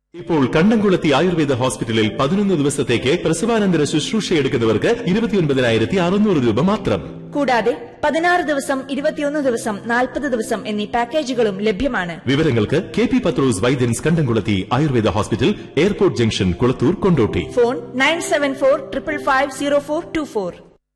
ഇപ്പോൾ കണ്ടംകുളത്തി ആയുർവേദ ഹോസ്പിറ്റലിൽ പതിനൊന്ന് ദിവസത്തേക്ക് പ്രസവാനന്തര ശുശ്രൂഷ എടുക്കുന്നവർക്ക് ഇരുപത്തിയൊൻപതിനായിരത്തി അറുന്നൂറ് രൂപ മാത്രം കൂടാതെ പതിനാറ് ദിവസം ഇരുപത്തിയൊന്ന് ദിവസം നാൽപ്പത് ദിവസം എന്നീ പാക്കേജുകളും ലഭ്യമാണ് വിവരങ്ങൾക്ക് K P Pathros Vaidyans Kandamkulathy ayurveda hospital airport junction Kulathur Kondotty phone nine seven four triple five zero four two four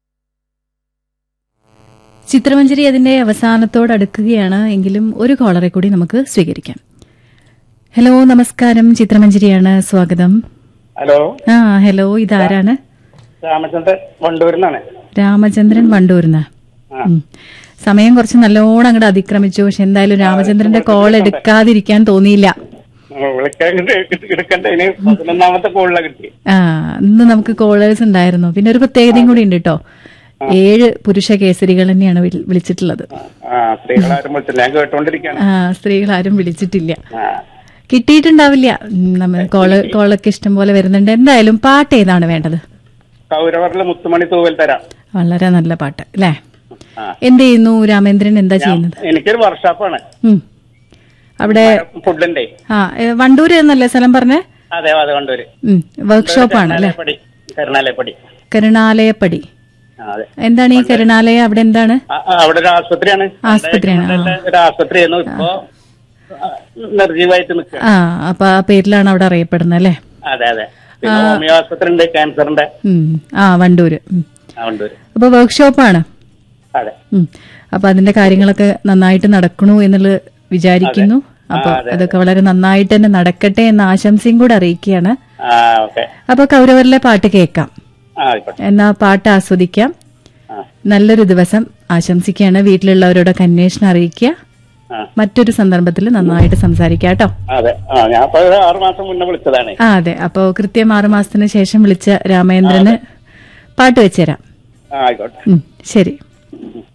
ചിത്രമഞ്ജരി അതിന്റെ അവസാനത്തോടടുക്കുകയാണ് എങ്കിലും ഒരു കോളറെ കൂടി നമുക്ക് സ്വീകരിക്കാം ഹലോ നമസ്കാരം ചിത്രമഞ്ജരിയാണ് സ്വാഗതം ഹലോ ആ ഹലോ ഇതാരാണ് രാമചന്ദ്രൻ വണ്ടൂരിൽ നിന്നാണ് രാമചന്ദ്രൻ വണ്ടൂർന്ന് ഉം. സമയം കുറച്ച് നല്ലോണം അങ്ങോട്ട് അതിക്രമിച്ചു പക്ഷെ എന്തായാലും രാമചന്ദ്രന്റെ കോൾ എടുക്കാതിരിക്കാൻ തോന്നിയില്ല വിളിക്കാൻ എടുക്കണ്ട ഇനി പതിനൊന്നാമത്തെ കോളില കിട്ടി ആ ഇന്ന് നമുക്ക് കോളേഴ്സ് ഉണ്ടായിരുന്നു പിന്നെ ഒരു പ്രത്യേകതയും കൂടി ഉണ്ട് കേട്ടോ ഏഴ് പുരുഷ കേസരികൾ തന്നെയാണ് വിളി- വിളിച്ചിട്ടുള്ളത് ആ സ്ത്രീകളാരും വിളിച്ചില്ല ഞാൻ കേട്ടോണ്ടിരിക്കാണ് ആ സ്ത്രീകൾ ആരും വിളിച്ചിട്ടില്ല ആ കിട്ടിയിട്ടുണ്ടാവില്ല ഉം, നമ്മ കോള് കോളൊക്കെ ഇഷ്ടം പോലെ വരുന്നുണ്ട് എന്തായാലും പാട്ട് ഏതാണ് വേണ്ടത് കൗരവറിലെ മുത്തുമണി തൂവൽ തരാം വളരെ നല്ല പാട്ട് അല്ലേ ആ. എന്ത് ചെയ്യുന്നു രാമേന്ദ്രൻ എന്താ ചെയ്യുന്നത് എനിക്കൊരു വർക്ക്ഷോപ്പാണ് ഉം. അവിടെ ഫുഡിന്റെ ആ ഏ, വണ്ടൂര് എന്നല്ലേ സ്ഥലം പറഞ്ഞേ അതെ അതെ വണ്ടൂര് വർക്ക്ഷോപ്പാണ് അല്ലേ കരുണാലയപ്പടി കരുണാലയപ്പടി കരുണാലയപ്പടി ആ, അതെ എന്താണ് ഈ കരുണാലയ അവിടെ എന്താണ് ആ, ആ, അവിടെ ഒരു ആസ്പത്രിയാണ് ആസ്പത്രിയാണ്, ആ. ഇവിടെ ഒരു ആസ്പത്രിയായിരുന്നു ഇപ്പോ ആ, നിർജീവായിട്ട് നിൽക്കുക ആ അപ്പൊ ആ പേരിലാണ് അവിടെ അറിയപ്പെടുന്നത് അല്ലേ അതെ അതെ പിന്നെ ഹോമിയോ ആസ്പത്രി ഉണ്ട് ക്യാൻസറിന്റെ ഉം. ആ വണ്ടൂര് ഉം. ആ, വണ്ടൂര് അപ്പൊ വർക്ക്ഷോപ്പാണ് അതെ ഉം. അപ്പൊ അതിന്റെ കാര്യങ്ങളൊക്കെ നന്നായിട്ട് നടക്കണു എന്നുള്ളത് വിചാരിക്കുന്നു അപ്പൊ അതൊക്കെ വളരെ നന്നായിട്ട് തന്നെ നടക്കട്ടെ എന്ന ആശംസയും കൂടെ അറിയിക്കുകയാണ് ആ ഓക്കെ അപ്പൊ കൗരവരിലെ പാട്ട് കേൾക്കാം ആ ആയിക്കോട്ടെ എന്നാ പാട്ട് ആസ്വദിക്കാം ആ നല്ലൊരു ദിവസം ആശംസിക്കുകയാണ് വീട്ടിലുള്ളവരോടൊക്കെ അന്വേഷണം അറിയിക്കുക ആ മറ്റൊരു സന്ദർഭത്തിൽ നന്നായിട്ട് സംസാരിക്കാം കേട്ടോ അതെ ആ ഞാൻ ഇപ്പൊ ഒരു ആറു മാസം മുന്നേ വിളിച്ചതാണ് ആ അതെ അപ്പോ കൃത്യം ആറു മാസത്തിന് ശേഷം വിളിച്ച രാമേന്ദ്രന് പാട്ട് വെച്ചുതരാം ആ ആയിക്കോട്ടെ ഉം, ശരി ഉം.